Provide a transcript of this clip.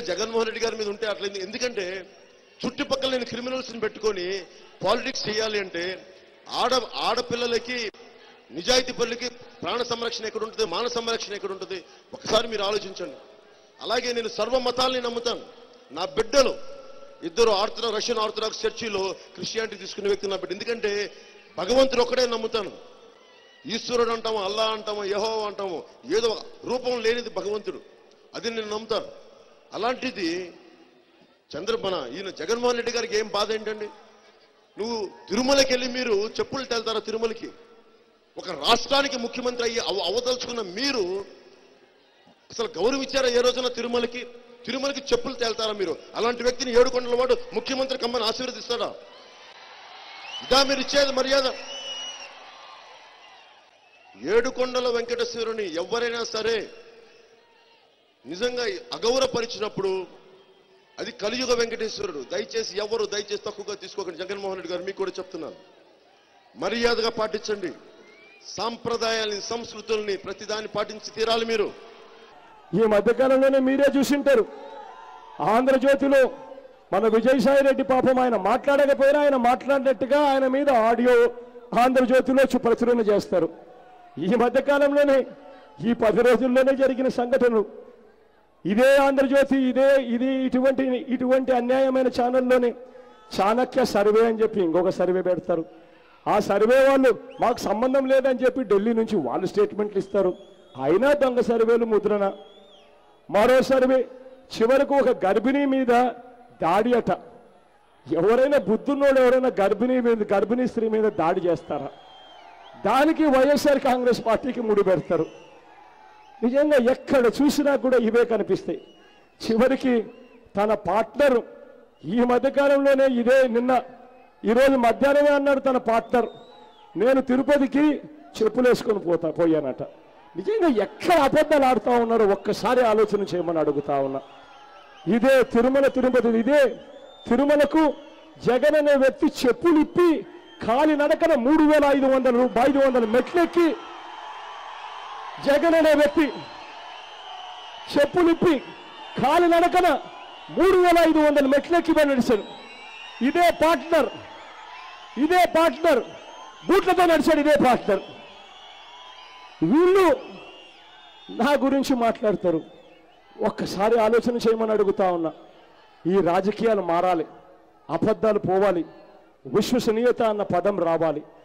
జగన్మోహన్ రెడ్డి గారి మీద ఉంటే అట్లా ఎందుకు- ఎందుకంటే చుట్టుపక్కల నేను క్రిమినల్స్ ని పెట్టుకొని పాలిటిక్స్ చేయాలి అంటే ఆడ ఆడపిల్లలకి నిజాయితీ పనులకి ప్రాణ సంరక్షణ ఎక్కడ ఉంటుంది మాన సంరక్షణ ఎక్కడ ఉంటుంది ఒకసారి మీరు ఆలోచించండి అలాగే నేను సర్వ మతాల్ని నమ్ముతాను నా బిడ్డలు ఇద్దరు ఆర్థో రష్యన్ ఆర్థడాక్స్ చర్చిలో క్రిస్టియానిటీ తీసుకునే వ్యక్తి నా బిడ్డ ఎందుకంటే భగవంతుడు ఒక్కడే నమ్ముతాను ఈశ్వరుడు అంటాము అల్లా అంటాము యహో అంటాము ఏదో ఒక రూపం లేనిది భగవంతుడు అది నేను నమ్ముతాను అలాంటిది చంద్ర మన ఈయన జగన్మోహన్ రెడ్డి గారికి ఏం బాధ ఏంటండి నువ్వు తిరుమలకి వెళ్ళి మీరు చెప్పులు తెల్తారా తిరుమలకి ఒక రాష్ట్రానికి ముఖ్యమంత్రి అయ్యి అవ- అవదలుచుకున్న మీరు అసలు గౌరవం ఇచ్చారా ఏ రోజున తిరుమలకి తిరుమలకి చెప్పులు తేల్తారా మీరు అలాంటి వ్యక్తిని ఏడుకొండల వాడు ముఖ్యమంత్రి కమ్మని ఆశీర్వదిస్తాడా ఇదా మీరు ఇచ్చేది మర్యాద ఏడుకొండల వెంకటేశ్వరుని ఎవరైనా సరే నిజంగా అగౌరవపరిచినప్పుడు అది కలియుగ వెంకటేశ్వరుడు దయచేసి ఎవరు దయచేసి తక్కువగా తీసుకోకండి జగన్మోహన్ రెడ్డి గారు మీకు కూడా చెప్తున్నాను మర్యాదగా పాటించండి సాంప్రదాయాల్ని సంస్కృతుల్ని ప్రతిదాన్ని పాటించి తీరాలి మీరు ఈ మధ్యకాలంలోనే మీరే చూసింటారు ఆంధ్రజ్యోతిలో మన విజయసాయి రెడ్డి పాపం ఆయన మాట్లాడకపోయినా ఆయన మాట్లాడినట్టుగా ఆయన మీద ఆడియో ఆంధ్రజ్యోతిలో చు- ప్రచురణ చేస్తారు ఈ మధ్యకాలంలోనే ఈ పది రోజుల్లోనే జరిగిన సంఘటనలు ఇదే ఆంధ్రజ్యోతి ఇదే ఇది ఇటువంటి ఇటువంటి అన్యాయమైన ఛానల్లోనే చాణక్య సర్వే అని చెప్పి ఇంకొక సర్వే పెడతారు ఆ సర్వే వాళ్ళు మాకు సంబంధం లేదని చెప్పి ఢిల్లీ నుంచి వాళ్ళు స్టేట్మెంట్లు ఇస్తారు అయినా దొంగ సర్వేలు ముద్రణ మరో సర్వే చివరకు ఒక గర్భిణీ మీద దాడి అట ఎవరైనా బుద్ధున్నోడు ఎవరైనా గర్భిణీ మీద గర్భిణీ స్త్రీ మీద దాడి చేస్తారా దానికి వైఎస్ఆర్ కాంగ్రెస్ పార్టీకి ముడి పెడతారు నిజంగా ఎక్కడ చూసినా కూడా ఇవే కనిపిస్తాయి చివరికి తన పార్ట్నర్ ఈ మధ్యకాలంలోనే ఇదే నిన్న ఈరోజు మధ్యాహ్నమే అన్నాడు తన పార్ట్నర్ నేను తిరుపతికి చెప్పులు వేసుకొని పోతా పోయానట నిజంగా ఎక్కడ అబద్ధాలు ఆడుతా ఉన్నారో ఒక్కసారి ఆలోచన చేయమని అడుగుతా ఉన్నా ఇదే తిరుమల తిరుపతి ఇదే తిరుమలకు జగన్ అనే వ్యక్తి చెప్పులు ఇప్పి కాలి నడకన మూడు వేల ఐదు వందల రూ- ఐదు వందల మెట్లెక్కి జగన్ అనే వ్యక్తి చెప్పులిప్పి కాలి నడకన మూడు వేల ఐదు వందల మెట్లెక్కి పోయి నడిచాడు ఇదే పార్ట్నర్ ఇదే పార్ట్నర్ బూట్లతో నడిచాడు ఇదే పార్ట్నర్ వీళ్ళు నా గురించి మాట్లాడతారు ఒక్కసారి ఆలోచన చేయమని అడుగుతా ఉన్నా ఈ రాజకీయాలు మారాలి అబద్ధాలు పోవాలి విశ్వసనీయత అన్న పదం రావాలి